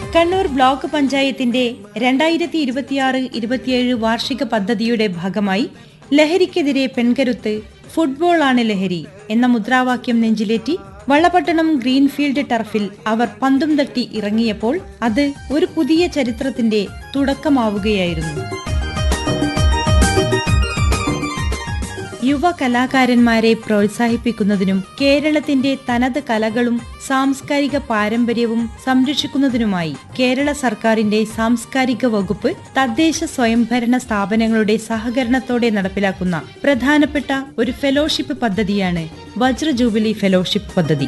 Kannur block പഞ്ചായത്തിന്റെ രണ്ടായിരത്തി ഇരുപത്തിയാറ് ഇരുപത്തിയേഴ് വാർഷിക പദ്ധതിയുടെ ഭാഗമായി ലഹരിക്കെതിരെ പെൺകരുത്ത് ഫുട്ബോളാണ് ലഹരി എന്ന മുദ്രാവാക്യം നെഞ്ചിലേറ്റി വള്ളപട്ടണം ഗ്രീൻഫീൽഡ് ടർഫിൽ അവർ പന്തും തട്ടി ഇറങ്ങിയപ്പോൾ അത് ഒരു പുതിയ ചരിത്രത്തിന്റെ തുടക്കമാവുകയായിരുന്നു യുവ കലാകാരന്മാരെ പ്രോത്സാഹിപ്പിക്കുന്നതിനും കേരളത്തിന്റെ തനത് കലകളും സാംസ്കാരിക പാരമ്പര്യവും സംരക്ഷിക്കുന്നതിനുമായി കേരള സർക്കാരിന്റെ സാംസ്കാരിക വകുപ്പ് തദ്ദേശ സ്വയംഭരണ സ്ഥാപനങ്ങളുടെ സഹകരണത്തോടെ നടപ്പിലാക്കുന്ന പ്രധാനപ്പെട്ട ഒരു ഫെലോഷിപ്പ് പദ്ധതിയാണ് വജ്ര ജൂബിലി ഫെലോഷിപ്പ് പദ്ധതി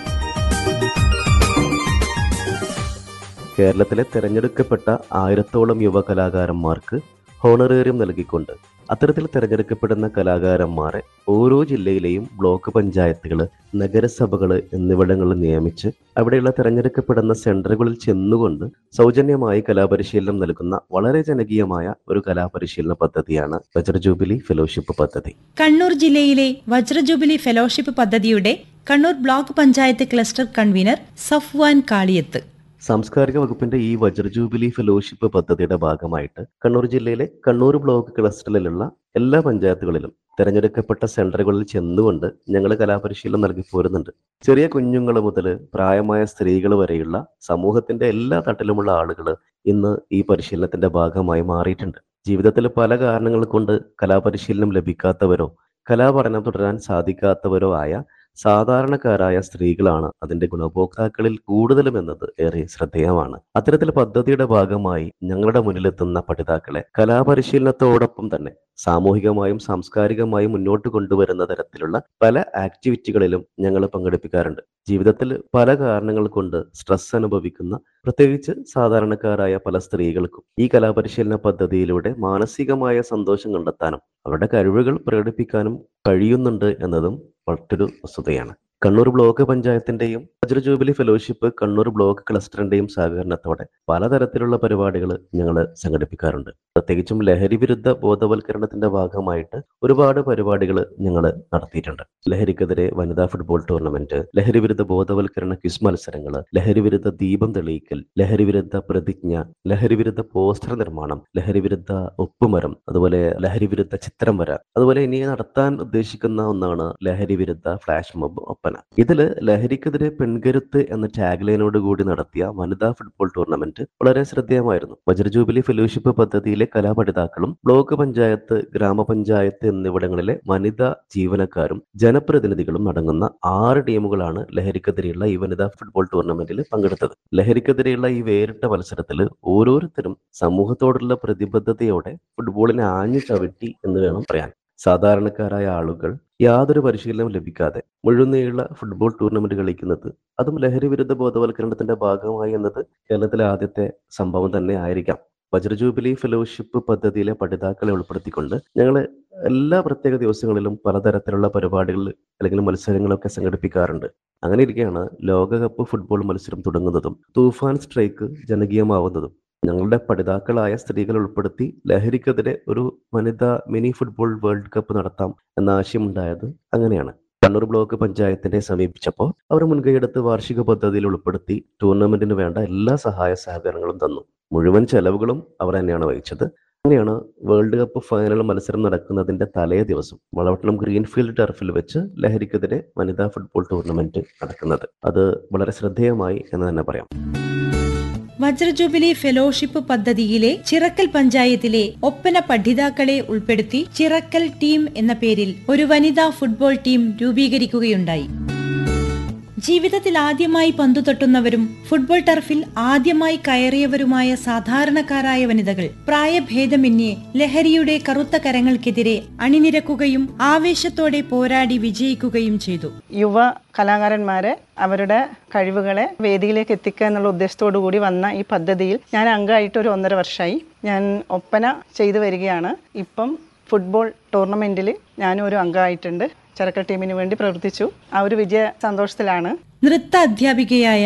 കേരളത്തിലെ തെരഞ്ഞെടുക്കപ്പെട്ട ആയിരത്തോളം യുവ കലാകാരന്മാർക്ക് ഹോണറേറിയം നൽകിക്കൊണ്ട് അത്തരത്തിൽ തെരഞ്ഞെടുക്കപ്പെടുന്ന കലാകാരന്മാരെ ഓരോ ജില്ലയിലെയും ബ്ലോക്ക് പഞ്ചായത്തുകൾ നഗരസഭകൾ എന്നിവിടങ്ങളിൽ നിയമിച്ച് അവിടെയുള്ള തെരഞ്ഞെടുക്കപ്പെടുന്ന സെന്ററുകളിൽ ചെന്നുകൊണ്ട് സൗജന്യമായി കലാപരിശീലനം നൽകുന്ന വളരെ ജനകീയമായ ഒരു കലാപരിശീലന പദ്ധതിയാണ് വജ്ര ജൂബിലി ഫെലോഷിപ്പ് പദ്ധതി കണ്ണൂർ ജില്ലയിലെ വജ്ര ജൂബിലി ഫെലോഷിപ്പ് പദ്ധതിയുടെ Kannur block panchayat cluster convener Safwan Kaliyath സാംസ്കാരിക വകുപ്പിന്റെ ഈ വജ്ര ജൂബിലി ഫെലോഷിപ്പ് പദ്ധതിയുടെ ഭാഗമായിട്ട് കണ്ണൂർ ജില്ലയിലെ കണ്ണൂർ ബ്ലോക്ക് ക്ലസ്റ്ററിലുള്ള എല്ലാ പഞ്ചായത്തുകളിലും തെരഞ്ഞെടുക്കപ്പെട്ട സെന്ററുകളിൽ ചെന്നുകൊണ്ട് ഞങ്ങൾ കലാപരിശീലനം നൽകി പോരുന്നുണ്ട് ചെറിയ കുഞ്ഞുങ്ങൾ മുതൽ പ്രായമായ സ്ത്രീകൾ വരെയുള്ള സമൂഹത്തിന്റെ എല്ലാ തട്ടിലുമുള്ള ആളുകൾ ഇന്ന് ഈ പരിശീലനത്തിന്റെ ഭാഗമായി മാറിയിട്ടുണ്ട് ജീവിതത്തിൽ പല കാരണങ്ങൾ കൊണ്ട് കലാപരിശീലനം ലഭിക്കാത്തവരോ കലാപഠനം തുടരാൻ സാധിക്കാത്തവരോ ആയ സാധാരണക്കാരായ സ്ത്രീകളാണ് അതിന്റെ ഗുണഭോക്താക്കളിൽ കൂടുതലും എന്നത് ഏറെ ശ്രദ്ധേയമാണ് അത്തരത്തിൽ പദ്ധതിയുടെ ഭാഗമായി ഞങ്ങളുടെ മുന്നിലെത്തുന്ന പഠിതാക്കളെ കലാപരിശീലനത്തോടൊപ്പം തന്നെ സാമൂഹികമായും സാംസ്കാരികമായും മുന്നോട്ട് കൊണ്ടുവരുന്ന തരത്തിലുള്ള പല ആക്ടിവിറ്റികളിലും ഞങ്ങൾ പങ്കെടുപ്പിക്കാറുണ്ട് ജീവിതത്തിൽ പല കാരണങ്ങൾ കൊണ്ട് സ്ട്രെസ് അനുഭവിക്കുന്ന പ്രത്യേകിച്ച് സാധാരണക്കാരായ പല സ്ത്രീകൾക്കും ഈ കലാപരിശീലന പദ്ധതിയിലൂടെ മാനസികമായ സന്തോഷം കണ്ടെത്താനും അവരുടെ കഴിവുകൾ പ്രകടിപ്പിക്കാനും കഴിയുന്നുണ്ട് എന്നതും മറ്റൊരു വസ്തുതയാണ് കണ്ണൂർ ബ്ലോക്ക് പഞ്ചായത്തിന്റെയും Vajra jubilee fellowship Kannur block ക്ലസ്റ്ററിന്റെയും സഹകരണത്തോടെ പലതരത്തിലുള്ള പരിപാടികൾ ഞങ്ങൾ സംഘടിപ്പിക്കാറുണ്ട് പ്രത്യേകിച്ചും ലഹരി വിരുദ്ധ ബോധവൽക്കരണത്തിന്റെ ഭാഗമായിട്ട് ഒരുപാട് പരിപാടികൾ ഞങ്ങൾ നടത്തിയിട്ടുണ്ട് ലഹരിക്കെതിരെ വനിതാ ഫുട്ബോൾ ടൂർണമെന്റ് ലഹരി വിരുദ്ധ ബോധവൽക്കരണ ക്വിസ് മത്സരങ്ങൾ ലഹരി വിരുദ്ധ ദീപം തെളിയിക്കൽ ലഹരി വിരുദ്ധ പ്രതിജ്ഞ ലഹരി വിരുദ്ധ പോസ്റ്റർ നിർമ്മാണം ലഹരി വിരുദ്ധ ഒപ്പുമരം അതുപോലെ ലഹരി വിരുദ്ധ ചിത്രം വര അതുപോലെ ഇനി നടത്താൻ ഉദ്ദേശിക്കുന്ന ഒന്നാണ് ലഹരി വിരുദ്ധ ഫ്ലാഷ് മോബ് ഒപ്പന ഇതില് ലഹരിക്കെതിരെ പെൺകരുത്ത് എന്ന ടാഗ്ലൈനോട് കൂടി നടത്തിയ വനിതാ ഫുട്ബോൾ ടൂർണമെന്റ് വളരെ ശ്രദ്ധേയമായിരുന്നു വജ്ര ജൂബിലി ഫെലോഷിപ്പ് പദ്ധതിയിലെ കലാപഠിതാക്കളും ബ്ലോക്ക് പഞ്ചായത്ത് ഗ്രാമപഞ്ചായത്ത് എന്നിവിടങ്ങളിലെ വനിതാ ജീവനക്കാരും ജനപ്രതിനിധികളും അടങ്ങുന്ന ആറ് ടീമുകളാണ് ലഹരിക്കെതിരെയുള്ള ഈ വനിതാ ഫുട്ബോൾ ടൂർണമെന്റിൽ പങ്കെടുത്തത് ലഹരിക്കെതിരെയുള്ള ഈ വേറിട്ട മത്സരത്തിൽ ഓരോരുത്തരും സമൂഹത്തോടുള്ള പ്രതിബദ്ധതയോടെ ഫുട്ബോളിനെ ആഞ്ഞു ചവിട്ടി എന്ന് വേണം പറയാൻ സാധാരണക്കാരായ ആളുകൾ യാതൊരു പരിശീലനവും ലഭിക്കാതെ മുഴുനീള ഫുട്ബോൾ ടൂർണമെന്റ് കളിക്കുന്നത് അതും ലഹരി വിരുദ്ധ ബോധവൽക്കരണത്തിന്റെ ഭാഗമായി എന്നത് കേരളത്തിലെ ആദ്യത്തെ സംഭവം തന്നെ ആയിരിക്കാം വജ്ര ജൂബിലി ഫെലോഷിപ്പ് പദ്ധതിയിലെ പഠിതാക്കളെ ഉൾപ്പെടുത്തിക്കൊണ്ട് ഞങ്ങൾ എല്ലാ പ്രത്യേക ദിവസങ്ങളിലും പലതരത്തിലുള്ള പരിപാടികൾ അല്ലെങ്കിൽ മത്സരങ്ങളൊക്കെ സംഘടിപ്പിക്കാറുണ്ട് അങ്ങനെ ഇരിക്കെയാണ് ലോകകപ്പ് ഫുട്ബോൾ മത്സരം തുടങ്ങുന്നതും തൂഫാൻ സ്ട്രൈക്ക് ജനകീയമാവുന്നതും ഞങ്ങളുടെ പഠിതാക്കളായ സ്ത്രീകൾ ഉൾപ്പെടുത്തി ലഹരിക്കെതിരെ ഒരു വനിതാ മിനി ഫുട്ബോൾ വേൾഡ് കപ്പ് നടത്താം എന്ന ആശയമുണ്ടായത് അങ്ങനെയാണ് കണ്ണൂർ ബ്ലോക്ക് പഞ്ചായത്തിനെ സമീപിച്ചപ്പോൾ അവർ മുൻകൈയെടുത്ത് വാർഷിക പദ്ധതിയിൽ ഉൾപ്പെടുത്തി ടൂർണമെന്റിന് വേണ്ട എല്ലാ സഹായ സഹകരണങ്ങളും തന്നു മുഴുവൻ ചെലവുകളും അവർ തന്നെയാണ് വഹിച്ചത് അങ്ങനെയാണ് വേൾഡ് കപ്പ് ഫൈനൽ മത്സരം നടക്കുന്നതിന്റെ തലേ ദിവസം വളവട്ടണം ഗ്രീൻഫീൽഡ് ടർഫിൽ വെച്ച് ലഹരിക്കെതിരെ വനിതാ ഫുട്ബോൾ ടൂർണമെന്റ് നടക്കുന്നത് അത് വളരെ ശ്രദ്ധേയമായി എന്ന് തന്നെ പറയാം വജ്ര ജൂബിലി ഫെലോഷിപ്പ് പദ്ധതിയിലെ ചിറക്കൽ പഞ്ചായത്തിലെ ഒപ്പന പഠിതാക്കളെ ഉൾപ്പെടുത്തി ചിറക്കൽ ടീം എന്ന പേരിൽ ഒരു വനിതാ ഫുട്ബോൾ ടീം രൂപീകരിക്കുകയുണ്ടായി ജീവിതത്തിൽ ആദ്യമായി പന്തു തട്ടുന്നവരും ഫുട്ബോൾ ടർഫിൽ ആദ്യമായി കയറിയവരുമായ സാധാരണക്കാരായ വനിതകൾ പ്രായഭേദമന്യേ ലഹരിയുടെ കറുത്ത കരങ്ങൾക്കെതിരെ അണിനിരക്കുകയും ആവേശത്തോടെ പോരാടി വിജയിക്കുകയും ചെയ്തു യുവ കലാകാരന്മാരെ അവരുടെ കഴിവുകളെ വേദിയിലേക്ക് എത്തിക്കുക എന്നുള്ള ഉദ്ദേശത്തോടു കൂടി വന്ന ഈ പദ്ധതിയിൽ ഞാൻ അംഗമായിട്ട് ഒരു ഒന്നര വർഷമായി ഞാൻ ഒപ്പന ചെയ്തു വരികയാണ് ഇപ്പം ഫുട്ബോൾ ടൂർണമെൻറ്റിൽ ഞാനും ഒരു അംഗമായിട്ടുണ്ട് ചെറുക്കൽ ടീമിന് വേണ്ടി പ്രവർത്തിച്ചു ആ ഒരു വിജയ സന്തോഷത്തിലാണ് നൃത്ത അധ്യാപികയായ